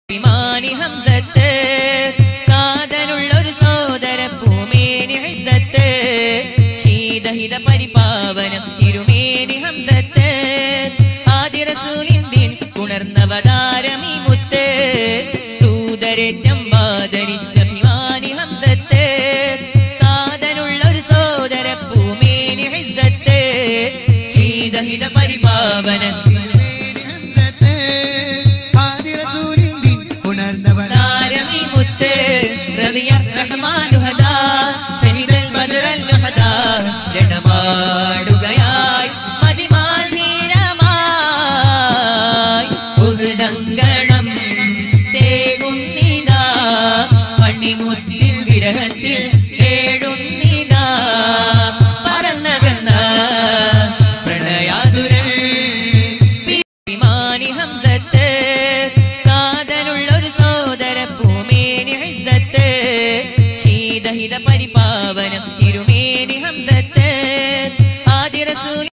വിമാനി ഹംസത്ത് കാതലുള്ളൊരു സോദര ഭൂമേനി ഹിസത്ത് ശീതഹിത പരിപാവനം ഇരുമേനി ഹംസത്ത് ആദ്യ റസൂലിന്ത്യൻ ഉണർന്നവതാരമീ മുത്ത് ദൂതരേറ്റം വാദരിച്ച ഭിമാനി ഹംസത്ത് കാതലുള്ളൊരു സോദര ഭൂമേനി ഹിസത്ത് ശീതഹിത പരിപാവനം താരമീ മുത്ത് റളിയ റഹ്മാനു ഹദാ ഷഹീദൽ ബദറൽ ഹദാ രണമാടുകയായി മതിമാധീരമായി ഉദടങ്കണം തേകുന്നിതാ മണിമുത്തിൽ വിരഹത്തിൽ തേടുന്നിതാ പറന്നകന്ന പ്രണയാതുരൾ വിമാനി ഹംസത്ത് കാതലുള്ളൊരു സോദര ഭൂമേനി ഹിസത്ത് ശീതഹിത പരിപാവനം ഇരുമേനി ഹംസത്ത് ആദ്യ റസൂൽ